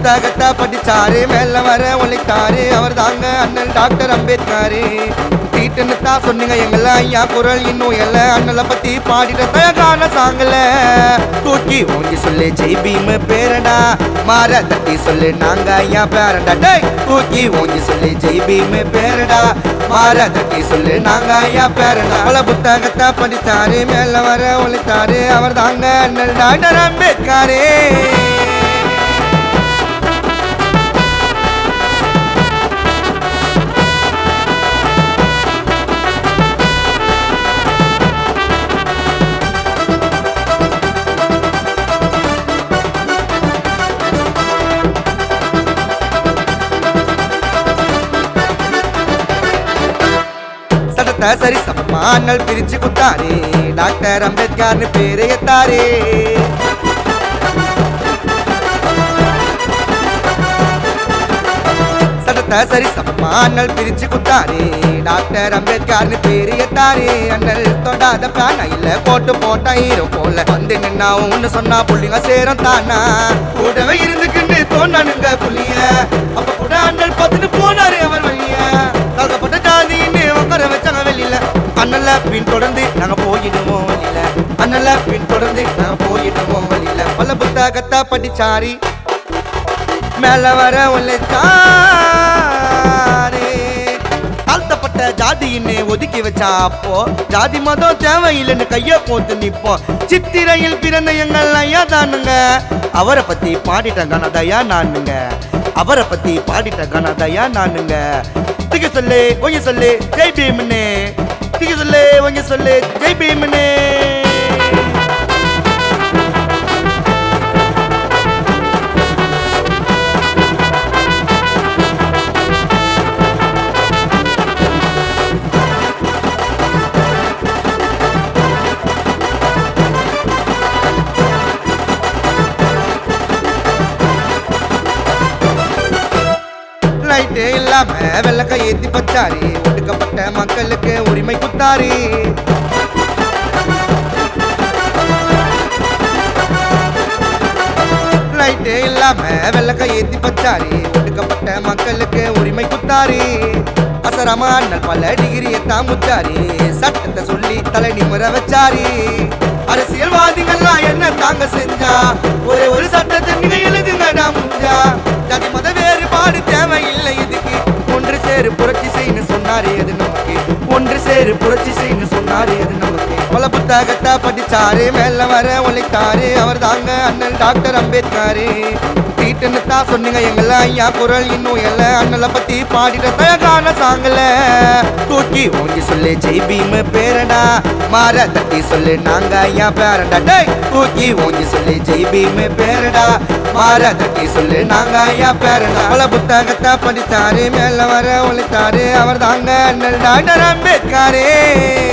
புத்தகத்தை படிச்சாரு மேல வர ஒழித்தாரு அவர் தாங்க அண்ணல் டாக்டர் அம்பேத்கர் வீட்டுன்னு தான் சொன்னீங்க எங்கள ஐயா குரல் இன்னும் எல்ல அண்ணலை பத்தி பாடிட்ட தயகான சாங்கல தூக்கி ஓங்கி சொல்லு ஜெய் பீம் பேரடா மாற தட்டி சொல்லு நாங்க ஐயா பேரடா டேய் தூக்கி ஓங்கி சொல்லு ஜெய் பீம் பேரடா மாற தட்டி சொல்லு நாங்க ஐயா பேரடா பல புத்தகத்தை படித்தாரு மேல வர ஒழித்தாரு அவர் தாங்க அண்ணல் டாக்டர் அம்பேத்கரே சட்டத்தை சரி சமானல் பிரிச்சு குத்தாரு டாக்டர் அம்பேத்கர்னு பேரு எத்தாரு சட்டத்தை சரி சமானல் பிரிச்சு குத்தாரு டாக்டர் அம்பேத்கர்னு பேரு எத்தாரு அண்ணல் தொடாத பிராண இல்ல போட்டு போட்ட ஹீரோ போல வந்து நின்னா ஒண்ணு சொன்னா புள்ளிங்க சேரும் தானா கூடவே இருந்துக்கிட்டு தோண்டானுங்க புள்ளிய அப்ப கூட அண்ணல் பார்த்துட்டு போனாரு அவர் வழிய தாக்கப்பட்ட ஜாதின்னு உட்கார வச்சாங்க வெளியில அண்ணல பின் தொடர்ந்து நாங்க போயிடுவோம் வழியில அண்ணல பின் தொடர்ந்து நாங்க போயிடுவோம் வழியில பல புத்தகத்தை படிச்சாரி மேல வர உழைச்சாரே தாழ்த்தப்பட்ட ஜாதியின்னு ஒதுக்கி வச்சா அப்போ ஜாதி மதம் தேவையில்லைன்னு கைய போட்டு நிப்போம் சித்திரையில் பிறந்த எங்கள் ஐயா தானுங்க அவரை பத்தி பாடிட்ட கனதையா நானுங்க அவரை பத்தி பாடிட்ட கனதையா நானுங்க திக்க சொல்லு ஒங்க சொல்லு ஜெய் பீம்னு திக்க சொல்லு ஒங்க சொல்லு ஜெய் பீம்னு லைட்டே இல்லாம வெள்ளக்க ஏத்தி பச்சாரு ஒடுக்கப்பட்ட மக்களுக்கு உரிமை குத்தாரு லைட்டே இல்லாம வெள்ளக்க ஏத்தி பச்சாரு ஒடுக்கப்பட்ட மக்களுக்கு உரிமை குத்தாரு அசரமா அண்ணல் பல டிகிரியை தான் முச்சாரு சட்டத்தை சொல்லி தலை நிமிர வச்சாரு அரசியல்வாதிகள்லாம் என்ன தாங்க செஞ்சா ஒரே ஒரு சட்டத்தை நீங்க எழுதுங்கடா முஞ்சா ஜாதி மத வேறுபாடு தேவையில்லை இதுக்கு ஒன்று சேரு புரட்சி செய்யு சொன்னாரு அது நமக்கு ஒன்று சேரு புரட்சி செய்யு சொன்னாரு அது நமக்கு பல புத்தகத்தை படிச்சாரு மேல வர உழைத்தாரு அவர் தாங்க அண்ணல் டாக்டர் அம்பேத்கர் வீட்டுன்னு தான் சொன்னீங்க எங்கள ஐயா குரல் இன்னும் எல்ல அண்ணலை பத்தி பாடிட்ட தயகான சாங்கல தூக்கி ஓங்கி சொல்லு ஜெய் பீம் பேரடா மாற தட்டி சொல்லு நாங்க ஐயா பேரடா டேய் தூக்கி ஓங்கி சொல்லு ஜெய் பீம் பேரடா மாற தட்டி சொல்லு நாங்க ஐயா பேரடா பல புத்தகத்தை படித்தாரு மேல வர உழைத்தாரு அவர் தாங்க அண்ணல் டாக்டர் அம்பேத்கரே